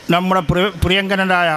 നമ്മുടെ പ്രിയ പ്രിയങ്കരനായ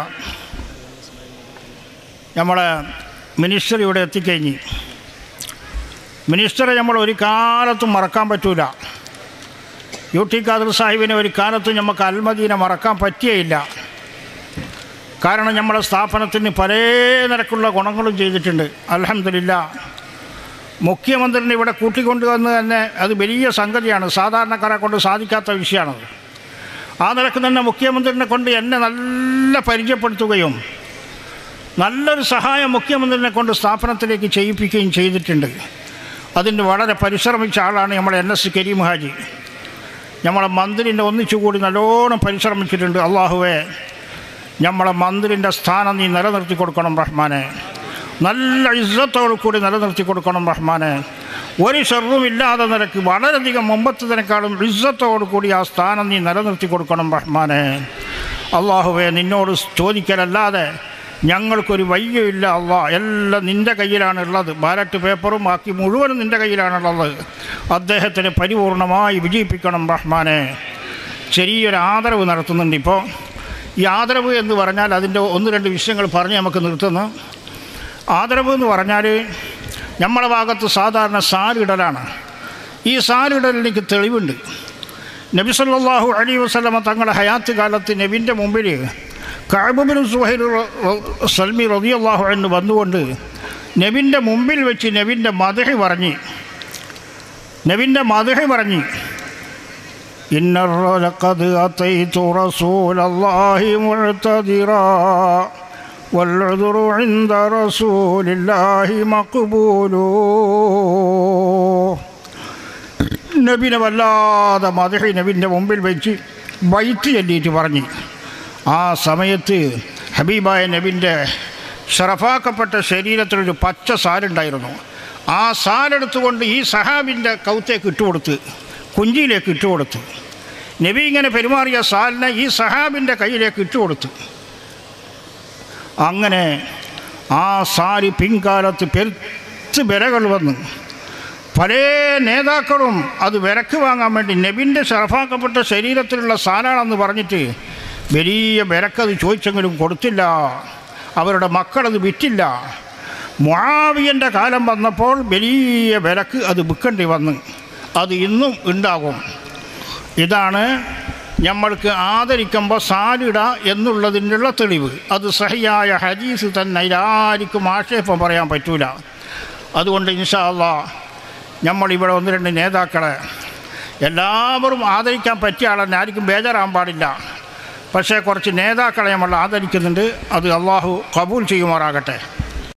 നമ്മളെ മിനിസ്റ്റർ ഇവിടെ എത്തിക്കഴിഞ്ഞ് മിനിസ്റ്ററെ നമ്മൾ ഒരു കാലത്തും മറക്കാൻ പറ്റൂല യു ടി ഖാദർ സാഹിബിനെ ഒരു കാലത്തും നമുക്ക് അൽമദീനെ മറക്കാൻ പറ്റിയേയില്ല കാരണം നമ്മളെ സ്ഥാപനത്തിന് പല നിരക്കുള്ള ഗുണങ്ങളും ചെയ്തിട്ടുണ്ട് അലഹമില്ല മുഖ്യമന്ത്രിനെ ഇവിടെ കൂട്ടിക്കൊണ്ടുവന്ന് തന്നെ അത് വലിയ സംഗതിയാണ് സാധാരണക്കാരെ കൊണ്ട് സാധിക്കാത്ത വിഷയമാണത് ആ നിലക്ക് തന്നെ മുഖ്യമന്ത്രിനെ കൊണ്ട് എന്നെ നല്ല പരിചയപ്പെടുത്തുകയും നല്ലൊരു സഹായം മുഖ്യമന്ത്രിനെ കൊണ്ട് സ്ഥാപനത്തിലേക്ക് ചെയ്യിപ്പിക്കുകയും ചെയ്തിട്ടുണ്ട് അതിന് വളരെ പരിശ്രമിച്ച ആളാണ് നമ്മുടെ എൻ എസ് കരീം ഹാജി നമ്മളെ മന്ത്രിൻ്റെ ഒന്നിച്ചുകൂടി നല്ലോണം പരിശ്രമിച്ചിട്ടുണ്ട് അള്ളാഹുവേ നമ്മളെ മന്ത്രിൻ്റെ സ്ഥാനം നീ നിലനിർത്തി കൊടുക്കണം റഹ്മാനെ നല്ല ഇസ്സത്തോടു കൂടി നിലനിർത്തി കൊടുക്കണം റഹ്മാനെ ഒരു ഷെറുമില്ലാതെ നിരക്ക് വളരെയധികം മുമ്പത്തതിനേക്കാളും ഇസ്സത്തോടു കൂടി ആ സ്ഥാനം നീ നിലനിർത്തി കൊടുക്കണം റഹ്മാനെ അള്ളാഹുവെ നിന്നോട് ചോദിക്കലല്ലാതെ ഞങ്ങൾക്കൊരു വയ്യയില്ല അള്ളാ എല്ലാം നിൻ്റെ കയ്യിലാണുള്ളത് ബാലറ്റ് പേപ്പറും ബാക്കി മുഴുവനും നിൻ്റെ കയ്യിലാണുള്ളത് അദ്ദേഹത്തിന് പരിപൂർണമായി വിജയിപ്പിക്കണം റഹ്മാനെ ചെറിയൊരു ആദരവ് നടത്തുന്നുണ്ട് ഇപ്പോൾ ഈ ആദരവ് എന്ന് പറഞ്ഞാൽ അതിൻ്റെ ഒന്ന് രണ്ട് വിഷയങ്ങൾ പറഞ്ഞ് നമുക്ക് നിർത്തുന്നു ആദരവ് എന്ന് പറഞ്ഞാൽ നമ്മളെ ഭാഗത്ത് സാധാരണ സാരിടലാണ് ഈ സാരിടലിന് എനിക്ക് തെളിവുണ്ട് നബി സല്ലല്ലാഹു അലൈഹി വസല്ലമ തങ്ങളുടെ ഹയാത്ത് കാലത്ത് നബിൻ്റെ മുമ്പിൽ കഅബുബിൻ സുഹൈർ സൽമി റളിയല്ലാഹു അൻഹു വന്നുകൊണ്ട് നബിൻ്റെ മുമ്പിൽ വെച്ച് നബിൻ്റെ മദഹ് പറഞ്ഞ് നബിൻ്റെ മദഹ് പറഞ്ഞ് إن لقد أتيت رسول الله معتذرا والعذر عند رسول الله مقبول നബിനെ വല്ലാതെ മദഹി നബിൻ്റെ മുമ്പിൽ വെച്ച് വൈറ്റ് ചൊല്ലിയിട്ട് പറഞ്ഞു ആ സമയത്ത് ഹബീബായ നബിൻ്റെ ഷറഫാക്കപ്പെട്ട ശരീരത്തിലൊരു പച്ച സാലുണ്ടായിരുന്നു ആ സാലെടുത്തുകൊണ്ട് ഈ സഹാബിൻ്റെ കൗത്തേക്ക് ഇട്ടുകൊടുത്ത് കുഞ്ചിയിലേക്ക് ഇട്ടുകൊടുത്തു നബി ഇങ്ങനെ പെരുമാറിയ സാലിനെ ഈ സഹാബിൻ്റെ കയ്യിലേക്ക് ഇട്ടുകൊടുത്തു അങ്ങനെ ആ സാരി പിൻകാലത്ത് പെരുത്ത് വിലകൾ വന്നു പല നേതാക്കളും അത് വിലക്ക് വാങ്ങാൻ വേണ്ടി നബിൻ്റെ ഷറഫാക്കപ്പെട്ട ശരീരത്തിലുള്ള സാലാണെന്ന് പറഞ്ഞിട്ട് വലിയ വിലക്കത് ചോദിച്ചെങ്കിലും കൊടുത്തില്ല അവരുടെ മക്കളത് വിറ്റില്ല മുആവിയൻ്റെ കാലം വന്നപ്പോൾ വലിയ വിലക്ക് അത് വിൽക്കേണ്ടി വന്നു അത് ഇന്നും ഉണ്ടാകും ഇതാണ് നമ്മൾക്ക് ആദരിക്കുമ്പോൾ സാലിട എന്നുള്ളതിനുള്ള തെളിവ് അത് സഹിയായ ഹദീസ് തന്നെ അതിലാർക്കും ആക്ഷേപം പറയാൻ പറ്റൂല അതുകൊണ്ട് ഇൻഷാ അള്ളാ നമ്മളിവിടെ ഒന്ന് രണ്ട് നേതാക്കളെ എല്ലാവരും ആദരിക്കാൻ പറ്റിയ ആളെന്നെ ആർക്കും ബേജാറാൻ പാടില്ല പക്ഷേ കുറച്ച് നേതാക്കളെ നമ്മൾ ആദരിക്കുന്നുണ്ട് അത് അള്ളാഹു കബൂൽ ചെയ്യുമാറാകട്ടെ